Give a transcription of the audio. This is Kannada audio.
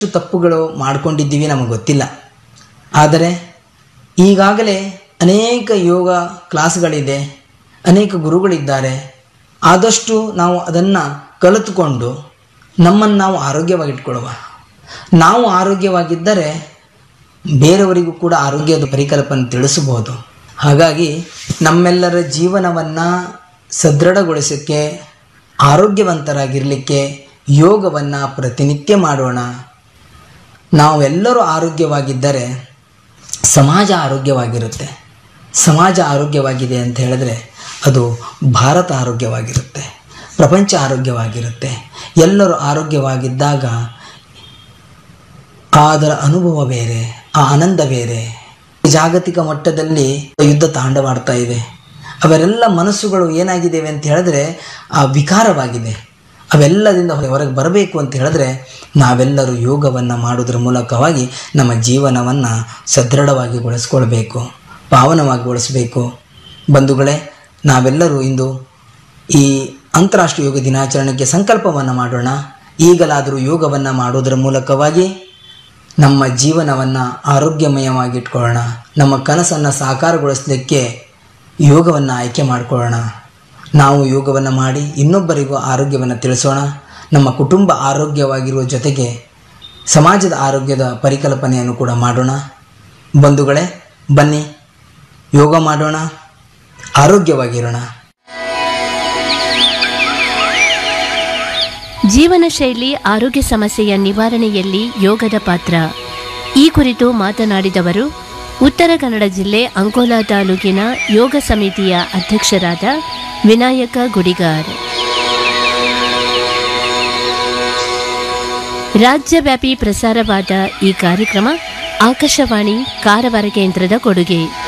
ಎಷ್ಟು ತಪ್ಪುಗಳು ಮಾಡ್ಕೊಂಡಿದ್ದೀವಿ ನಮಗೆ ಗೊತ್ತಿಲ್ಲ ಆದರೆ ಈಗಾಗಲೇ ಅನೇಕ ಯೋಗ ಕ್ಲಾಸ್ಗಳಿದೆ ಅನೇಕ ಗುರುಗಳಿದ್ದಾರೆ ಆದಷ್ಟು ನಾವು ಅದನ್ನು ಕಲಿತುಕೊಂಡು ನಮ್ಮನ್ನು ನಾವು ಆರೋಗ್ಯವಾಗಿಟ್ಕೊಳ್ಳುವ ನಾವು ಆರೋಗ್ಯವಾಗಿದ್ದರೆ ಬೇರೆಯವರಿಗೂ ಕೂಡ ಆರೋಗ್ಯದ ಪರಿಕಲ್ಪನೆ ತಿಳಿಸಬಹುದು ಹಾಗಾಗಿ ನಮ್ಮೆಲ್ಲರ ಜೀವನವನ್ನು ಸದೃಢಗೊಳಿಸೋಕ್ಕೆ ಆರೋಗ್ಯವಂತರಾಗಿರಲಿಕ್ಕೆ ಯೋಗವನ್ನು ಪ್ರತಿನಿತ್ಯ ಮಾಡೋಣ ನಾವೆಲ್ಲರೂ ಆರೋಗ್ಯವಾಗಿದ್ದರೆ ಸಮಾಜ ಆರೋಗ್ಯವಾಗಿರುತ್ತೆ ಸಮಾಜ ಆರೋಗ್ಯವಾಗಿದೆ ಅಂತ ಹೇಳಿದ್ರೆ ಅದು ಭಾರತ ಆರೋಗ್ಯವಾಗಿರುತ್ತೆ ಪ್ರಪಂಚ ಆರೋಗ್ಯವಾಗಿರುತ್ತೆ ಎಲ್ಲರೂ ಆರೋಗ್ಯವಾಗಿದ್ದಾಗ ಅದರ ಅನುಭವ ಬೇರೆ ಆ ಆನಂದ ಬೇರೆ ಜಾಗತಿಕ ಮಟ್ಟದಲ್ಲಿ ಯುದ್ಧ ತಾಂಡವಾಡ್ತಾ ಇದೆ ಅವರೆಲ್ಲ ಮನಸ್ಸುಗಳು ಏನಾಗಿದ್ದೇವೆ ಅಂತ ಹೇಳಿದ್ರೆ ಆ ವಿಕಾರವಾಗಿದೆ ಅವೆಲ್ಲದಿಂದ ಹೊರಗೆ ಬರಬೇಕು ಅಂತ ಹೇಳಿದ್ರೆ ನಾವೆಲ್ಲರೂ ಯೋಗವನ್ನು ಮಾಡೋದ್ರ ಮೂಲಕವಾಗಿ ನಮ್ಮ ಜೀವನವನ್ನು ಸದೃಢವಾಗಿ ಗೊಳಿಸ್ಕೊಳ್ಬೇಕು ಪಾವನವಾಗಿ ಗೊಳಿಸಬೇಕು ಬಂಧುಗಳೇ ನಾವೆಲ್ಲರೂ ಇಂದು ಈ ಅಂತಾರಾಷ್ಟ್ರೀಯ ಯೋಗ ದಿನಾಚರಣೆಗೆ ಸಂಕಲ್ಪವನ್ನು ಮಾಡೋಣ ಈಗಲಾದರೂ ಯೋಗವನ್ನು ಮಾಡೋದರ ಮೂಲಕವಾಗಿ ನಮ್ಮ ಜೀವನವನ್ನು ಆರೋಗ್ಯಮಯವಾಗಿ ಇಟ್ಕೊಳ್ಳೋಣ ನಮ್ಮ ಕನಸನ್ನು ಸಾಕಾರಗೊಳಿಸಲಿಕ್ಕೆ ಯೋಗವನ್ನು ಆಯ್ಕೆ ಮಾಡಿಕೊಳ್ಳೋಣ ನಾವು ಯೋಗವನ್ನು ಮಾಡಿ ಇನ್ನೊಬ್ಬರಿಗೂ ಆರೋಗ್ಯವನ್ನು ತಿಳಿಸೋಣ ನಮ್ಮ ಕುಟುಂಬ ಆರೋಗ್ಯವಾಗಿರುವ ಜೊತೆಗೆ ಸಮಾಜದ ಆರೋಗ್ಯದ ಪರಿಕಲ್ಪನೆಯನ್ನು ಕೂಡ ಮಾಡೋಣ ಬಂಧುಗಳೇ ಬನ್ನಿ ಯೋಗ ಮಾಡೋಣ ಆರೋಗ್ಯವಾಗಿರೋಣ ಜೀವನ ಶೈಲಿ ಆರೋಗ್ಯ ಸಮಸ್ಯೆಯ ನಿವಾರಣೆಯಲ್ಲಿ ಯೋಗದ ಪಾತ್ರ ಈ ಕುರಿತು ಮಾತನಾಡಿದವರು ಉತ್ತರ ಕನ್ನಡ ಜಿಲ್ಲೆ ಅಂಕೋಲಾ ತಾಲೂಕಿನ ಯೋಗ ಸಮಿತಿಯ ಅಧ್ಯಕ್ಷರಾದ ವಿನಾಯಕ ಗುಡಿಗಾರ್ ರಾಜ್ಯವ್ಯಾಪಿ ಪ್ರಸಾರವಾದ ಈ ಕಾರ್ಯಕ್ರಮ ಆಕಾಶವಾಣಿ ಕಾರವಾರ ಕೇಂದ್ರದ ಕೊಡುಗೆ